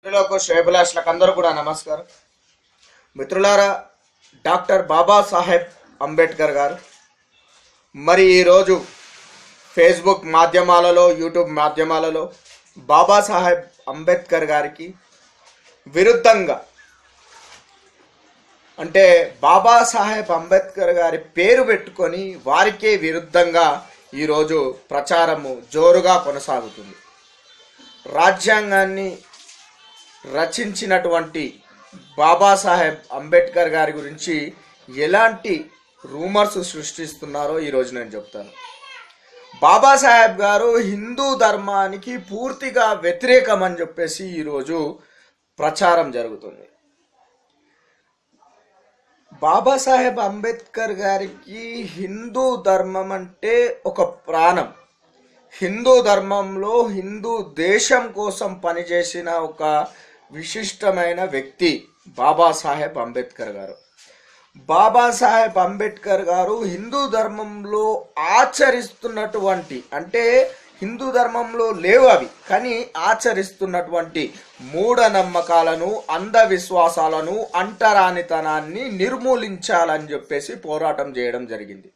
మిత్రులకు శ్రేభిలాషులకు అందరూ కూడా నమస్కారం మిత్రులారా డాక్టర్ బాబాసాహెబ్ అంబేద్కర్ గారు మరి ఈరోజు ఫేస్బుక్ మాధ్యమాలలో యూట్యూబ్ మాధ్యమాలలో బాబాసాహెబ్ అంబేద్కర్ గారికి విరుద్ధంగా అంటే బాబాసాహెబ్ అంబేద్కర్ గారి పేరు పెట్టుకొని వారికే విరుద్ధంగా ఈరోజు ప్రచారము జోరుగా కొనసాగుతుంది రాజ్యాంగాన్ని రచించినటువంటి బాబాసాహెబ్ అంబేద్కర్ గారి గురించి ఎలాంటి రూమర్స్ సృష్టిస్తున్నారో ఈరోజు నేను చెప్తాను బాబాసాహెబ్ గారు హిందూ ధర్మానికి పూర్తిగా వ్యతిరేకం అని చెప్పేసి ఈరోజు ప్రచారం జరుగుతుంది బాబాసాహెబ్ అంబేద్కర్ గారికి హిందూ ధర్మం అంటే ఒక ప్రాణం హిందూ ధర్మంలో హిందూ దేశం కోసం పనిచేసిన ఒక విశిష్టమైన వ్యక్తి బాబాసాహెబ్ అంబేద్కర్ గారు బాబాసాహెబ్ అంబేద్కర్ గారు హిందూ ధర్మంలో ఆచరిస్తున్నటువంటి అంటే హిందూ ధర్మంలో లేవు అవి కానీ ఆచరిస్తున్నటువంటి మూఢనమ్మకాలను అంధవిశ్వాసాలను అంటరానితనాన్ని నిర్మూలించాలని చెప్పేసి పోరాటం చేయడం జరిగింది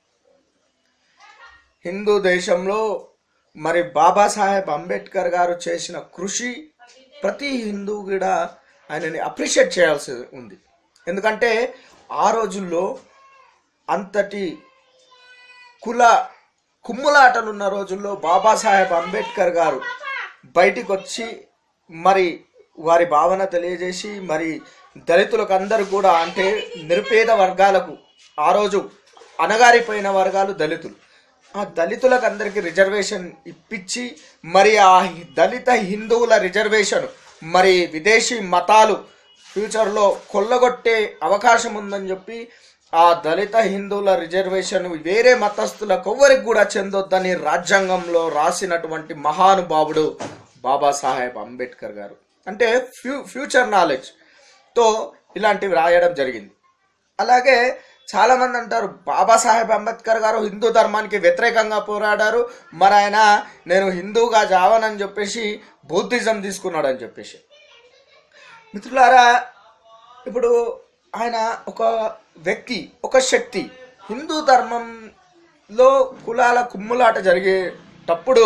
హిందూ దేశంలో మరి బాబాసాహెబ్ అంబేద్కర్ గారు చేసిన కృషి ప్రతి హిందూ కూడా ఆయనని అప్రిషియేట్ చేయాల్సి ఉంది ఎందుకంటే ఆ రోజుల్లో అంతటి కుల కుమ్ములాటలు ఉన్న రోజుల్లో బాబాసాహెబ్ అంబేద్కర్ గారు బయటికి వచ్చి మరి వారి భావన తెలియజేసి మరి దళితులకు అందరూ కూడా అంటే నిరుపేద వర్గాలకు ఆ రోజు అణగారిపోయిన వర్గాలు దళితులు ఆ దళితులకు అందరికి రిజర్వేషన్ ఇప్పించి మరి ఆ దళిత హిందువుల రిజర్వేషన్ మరి విదేశీ మతాలు ఫ్యూచర్లో కొల్లగొట్టే అవకాశం ఉందని చెప్పి ఆ దళిత హిందువుల రిజర్వేషన్ వేరే మతస్థులకు ఎవ్వరికి కూడా చెందొద్దని రాజ్యాంగంలో రాసినటువంటి మహానుభావుడు బాబాసాహెబ్ అంబేద్కర్ గారు అంటే ఫ్యూ ఫ్యూచర్ నాలెడ్జ్ తో ఇలాంటివి రాయడం జరిగింది అలాగే చాలా మంది అంటారు బాబాసాహెబ్ అంబేద్కర్ గారు హిందూ ధర్మానికి వ్యతిరేకంగా పోరాడారు మరి ఆయన నేను హిందూగా జావనని చెప్పేసి బౌద్ధిజం తీసుకున్నాడని చెప్పేసి మిత్రులారా ఇప్పుడు ఆయన ఒక వ్యక్తి ఒక శక్తి హిందూ ధర్మంలో కులాల కుమ్ములాట జరిగేటప్పుడు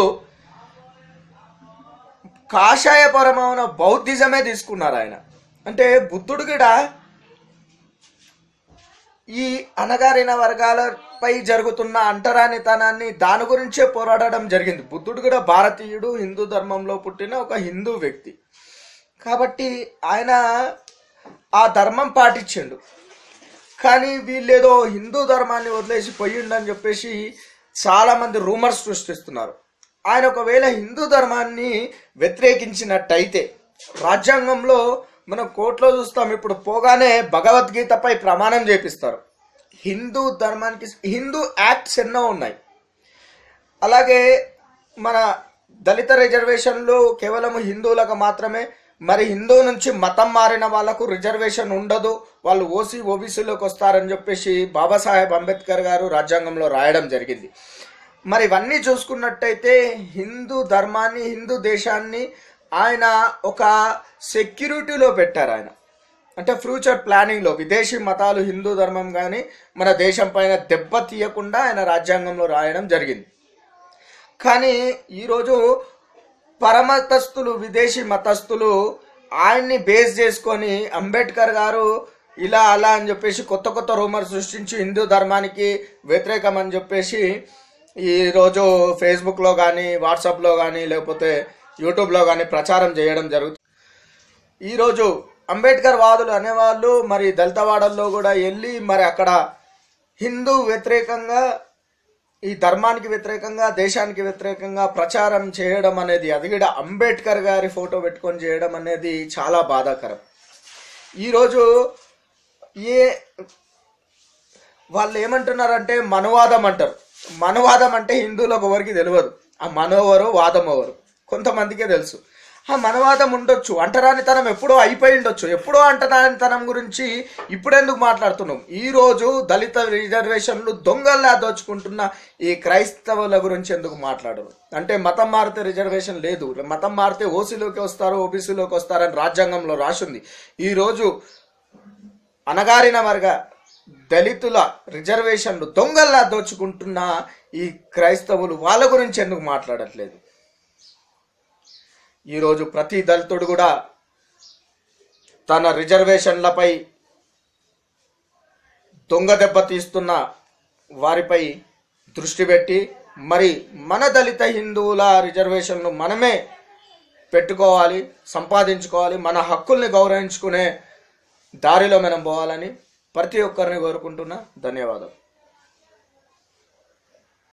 కాషాయపరమైన బౌద్ధిజమే తీసుకున్నారు ఆయన అంటే బుద్ధుడు కూడా ఈ అణగారిన వర్గాలపై జరుగుతున్న అంటరానితనాన్ని దాని గురించే పోరాడడం జరిగింది బుద్ధుడు కూడా భారతీయుడు హిందూ ధర్మంలో పుట్టిన ఒక హిందూ వ్యక్తి కాబట్టి ఆయన ఆ ధర్మం పాటించిండు కానీ వీళ్ళేదో హిందూ ధర్మాన్ని వదిలేసి పోయిండని చెప్పేసి చాలా మంది రూమర్స్ సృష్టిస్తున్నారు ఆయన ఒకవేళ హిందూ ధర్మాన్ని వ్యతిరేకించినట్టయితే రాజ్యాంగంలో మనం కోర్టులో చూస్తాం ఇప్పుడు పోగానే భగవద్గీతపై ప్రమాణం చేపిస్తారు హిందూ ధర్మానికి హిందూ యాక్ట్స్ ఎన్నో ఉన్నాయి అలాగే మన దళిత రిజర్వేషన్లు కేవలం హిందువులకు మాత్రమే మరి హిందూ నుంచి మతం మారిన వాళ్ళకు రిజర్వేషన్ ఉండదు వాళ్ళు ఓసీ ఓబీసీలోకి వస్తారని చెప్పేసి బాబాసాహెబ్ అంబేద్కర్ గారు రాజ్యాంగంలో రాయడం జరిగింది మరి ఇవన్నీ చూసుకున్నట్టయితే హిందూ ధర్మాన్ని హిందూ దేశాన్ని ఆయన ఒక సెక్యూరిటీలో పెట్టారు ఆయన అంటే ఫ్యూచర్ ప్లానింగ్లో విదేశీ మతాలు హిందూ ధర్మం కానీ మన దేశం పైన దెబ్బ తీయకుండా ఆయన రాజ్యాంగంలో రాయడం జరిగింది కానీ ఈరోజు పరమతస్తులు విదేశీ మతస్థులు ఆయన్ని బేస్ చేసుకొని అంబేద్కర్ గారు ఇలా అలా అని చెప్పేసి కొత్త కొత్త రూమర్ సృష్టించి హిందూ ధర్మానికి వ్యతిరేకం అని చెప్పేసి ఈరోజు ఫేస్బుక్లో కానీ వాట్సాప్లో కానీ లేకపోతే యూట్యూబ్లో కానీ ప్రచారం చేయడం జరుగుతుంది ఈరోజు అంబేద్కర్ వాదులు అనేవాళ్ళు మరి దళితవాడల్లో కూడా వెళ్ళి మరి అక్కడ హిందూ వ్యతిరేకంగా ఈ ధర్మానికి వ్యతిరేకంగా దేశానికి వ్యతిరేకంగా ప్రచారం చేయడం అనేది అది కూడా అంబేద్కర్ గారి ఫోటో పెట్టుకొని చేయడం అనేది చాలా బాధాకరం ఈరోజు ఏ వాళ్ళు ఏమంటున్నారంటే మనువాదం అంటారు మనువాదం అంటే హిందువులకు ఎవరికి తెలియదు ఆ మనోవరు వాదం ఎవరు కొంతమందికే తెలుసు ఆ మనవాదం ఉండొచ్చు అంటరానితనం ఎప్పుడో అయిపోయి ఉండొచ్చు ఎప్పుడో అంటరానితనం గురించి ఇప్పుడెందుకు మాట్లాడుతున్నాం ఈ రోజు దళిత రిజర్వేషన్లు దొంగల్లా దోచుకుంటున్న ఈ క్రైస్తవుల గురించి ఎందుకు మాట్లాడరు అంటే మతం మారితే రిజర్వేషన్ లేదు మతం మారితే ఓసీలోకి వస్తారు ఓబీసీలోకి వస్తారని రాజ్యాంగంలో రాసింది ఈ రోజు అనగారిన వర్గ దళితుల రిజర్వేషన్లు దొంగల్లా దోచుకుంటున్న ఈ క్రైస్తవులు వాళ్ళ గురించి ఎందుకు మాట్లాడట్లేదు ఈరోజు ప్రతి దళితుడు కూడా తన రిజర్వేషన్లపై దొంగ దెబ్బ తీస్తున్న వారిపై దృష్టి పెట్టి మరి మన దళిత హిందువుల రిజర్వేషన్లు మనమే పెట్టుకోవాలి సంపాదించుకోవాలి మన హక్కుల్ని గౌరవించుకునే దారిలో మనం పోవాలని ప్రతి ఒక్కరిని కోరుకుంటున్నా ధన్యవాదాలు